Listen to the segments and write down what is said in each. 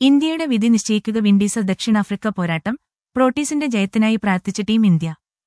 ഇന്ത്യയുടെ വിധി നിശ്ചയിക്കുക വിൻഡീസ് ദക്ഷിണാഫ്രിക്ക പോരാട്ടം പ്രോട്ടീസിന്റെ ജയത്തിനായി പ്രാർത്ഥിച്ച ടീം ഇന്ത്യ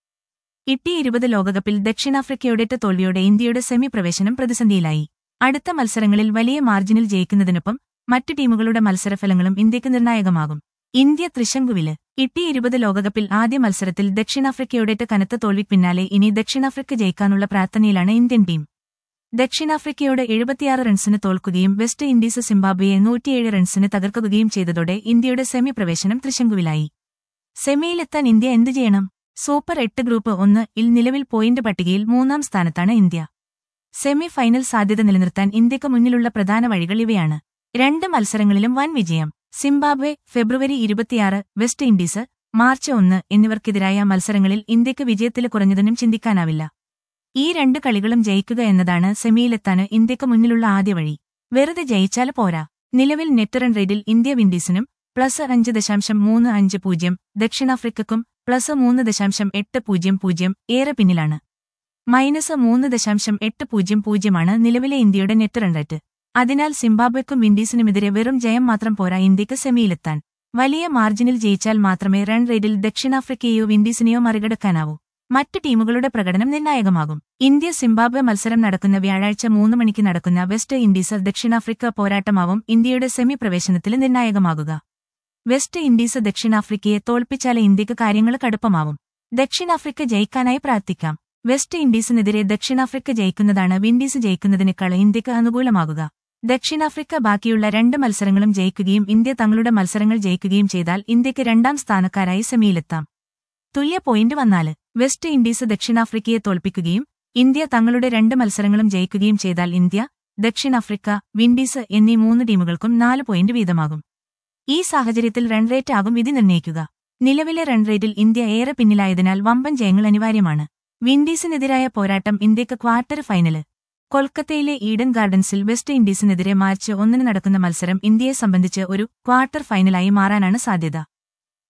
ഇട്ടി ഇരുപത് ലോകകപ്പിൽ ദക്ഷിണാഫ്രിക്കയോടേറ്റ തോൽവിയോടെ ഇന്ത്യയുടെ സെമി പ്രവേശനം പ്രതിസന്ധിയിലായി അടുത്ത മത്സരങ്ങളിൽ വലിയ മാർജിനിൽ ജയിക്കുന്നതിനൊപ്പം മറ്റു ടീമുകളുടെ മത്സരഫലങ്ങളും ഇന്ത്യക്ക് നിർണായകമാകും ഇന്ത്യ തൃശങ്കുവില് ഇട്ടി ഇരുപത് ലോകകപ്പിൽ ആദ്യ മത്സരത്തിൽ ദക്ഷിണാഫ്രിക്കയോടേറ്റ കനത്ത തോൽവിക്ക് പിന്നാലെ ഇനി ദക്ഷിണാഫ്രിക്ക ജയിക്കാനുള്ള പ്രാർത്ഥനയിലാണ് ഇന്ത്യൻ ടീം ദക്ഷിണാഫ്രിക്കയോട് എഴുപത്തിയാറ് റൺസിന് തോൽക്കുകയും വെസ്റ്റ് ഇൻഡീസ് സിംബാബ്വെയെ നൂറ്റിയേഴ് റൺസിന് തകർക്കുകയും ചെയ്തതോടെ ഇന്ത്യയുടെ സെമി പ്രവേശനം തൃശങ്കുവിലായി സെമിയിലെത്താൻ ഇന്ത്യ എന്തു ചെയ്യണം സൂപ്പർ എട്ട് ഗ്രൂപ്പ് ഒന്ന് ഇൽ നിലവിൽ പോയിന്റ് പട്ടികയിൽ മൂന്നാം സ്ഥാനത്താണ് ഇന്ത്യ സെമി ഫൈനൽ സാധ്യത നിലനിർത്താൻ ഇന്ത്യക്ക് മുന്നിലുള്ള പ്രധാന വഴികൾ ഇവയാണ് രണ്ട് മത്സരങ്ങളിലും വൻ വിജയം സിംബാബ്വെ ഫെബ്രുവരി ഇരുപത്തിയാറ് വെസ്റ്റ് ഇൻഡീസ് മാർച്ച് ഒന്ന് എന്നിവർക്കെതിരായ മത്സരങ്ങളിൽ ഇന്ത്യക്ക് വിജയത്തിൽ കുറഞ്ഞതിനും ചിന്തിക്കാനാവില്ല ഈ രണ്ട് കളികളും ജയിക്കുക എന്നതാണ് സെമിയിലെത്താന് ഇന്ത്യക്ക് മുന്നിലുള്ള ആദ്യ വഴി വെറുതെ ജയിച്ചാൽ പോരാ നിലവിൽ നെറ്റ് റൺ റേറ്റിൽ ഇന്ത്യ വിൻഡീസിനും പ്ലസ് അഞ്ച് ദശാംശം മൂന്ന് അഞ്ച് പൂജ്യം ദക്ഷിണാഫ്രിക്കക്കും പ്ലസ് മൂന്ന് ദശാംശം എട്ട് പൂജ്യം പൂജ്യം ഏറെ പിന്നിലാണ് മൈനസ് മൂന്ന് ദശാംശം എട്ട് പൂജ്യം പൂജ്യമാണ് നിലവിലെ ഇന്ത്യയുടെ നെറ്റ് റൺ റേറ്റ് അതിനാൽ സിംബാബ്വെക്കും വിൻഡീസിനുമെതിരെ വെറും ജയം മാത്രം പോരാ ഇന്ത്യക്ക് സെമിയിലെത്താൻ വലിയ മാർജിനിൽ ജയിച്ചാൽ മാത്രമേ റൺ റേറ്റിൽ ദക്ഷിണാഫ്രിക്കയെയോ വിൻഡീസിനെയോ മറികടക്കാനാവൂ മറ്റ് ടീമുകളുടെ പ്രകടനം നിർണായകമാകും ഇന്ത്യ സിംബാബ്വെ മത്സരം നടക്കുന്ന വ്യാഴാഴ്ച മൂന്ന് മണിക്ക് നടക്കുന്ന വെസ്റ്റ് ഇൻഡീസ് ദക്ഷിണാഫ്രിക്ക പോരാട്ടമാവും ഇന്ത്യയുടെ സെമി പ്രവേശനത്തിൽ നിർണായകമാകുക വെസ്റ്റ് ഇൻഡീസ് ദക്ഷിണാഫ്രിക്കയെ തോൽപ്പിച്ചാലേ ഇന്ത്യക്ക് കാര്യങ്ങൾ കടുപ്പമാവും ദക്ഷിണാഫ്രിക്ക ജയിക്കാനായി പ്രാർത്ഥിക്കാം വെസ്റ്റ് ഇൻഡീസിനെതിരെ ദക്ഷിണാഫ്രിക്ക ജയിക്കുന്നതാണ് വിൻഡീസ് ജയിക്കുന്നതിനേക്കാൾ ഇന്ത്യക്ക് അനുകൂലമാകുക ദക്ഷിണാഫ്രിക്ക ബാക്കിയുള്ള രണ്ട് മത്സരങ്ങളും ജയിക്കുകയും ഇന്ത്യ തങ്ങളുടെ മത്സരങ്ങൾ ജയിക്കുകയും ചെയ്താൽ ഇന്ത്യക്ക് രണ്ടാം സ്ഥാനക്കാരായി സെമിയിലെത്താം തുല്യ പോയിന്റ് വന്നാല് വെസ്റ്റ് ഇൻഡീസ് ദക്ഷിണാഫ്രിക്കയെ തോൽപ്പിക്കുകയും ഇന്ത്യ തങ്ങളുടെ രണ്ട് മത്സരങ്ങളും ജയിക്കുകയും ചെയ്താൽ ഇന്ത്യ ദക്ഷിണാഫ്രിക്ക വിൻഡീസ് എന്നീ മൂന്ന് ടീമുകൾക്കും നാല് പോയിന്റ് വീതമാകും ഈ സാഹചര്യത്തിൽ റൺറേറ്റ് ആകും വിധി നിർണ്ണയിക്കുക നിലവിലെ റൺറേറ്റിൽ ഇന്ത്യ ഏറെ പിന്നിലായതിനാൽ വമ്പൻ ജയങ്ങൾ അനിവാര്യമാണ് വിൻഡീസിനെതിരായ പോരാട്ടം ഇന്ത്യക്ക് ക്വാർട്ടർ ഫൈനല് കൊൽക്കത്തയിലെ ഈഡൻ ഗാർഡൻസിൽ വെസ്റ്റ് ഇൻഡീസിനെതിരെ മാർച്ച് ഒന്നിന് നടക്കുന്ന മത്സരം ഇന്ത്യയെ സംബന്ധിച്ച് ഒരു ക്വാർട്ടർ ഫൈനലായി മാറാനാണ് സാധ്യത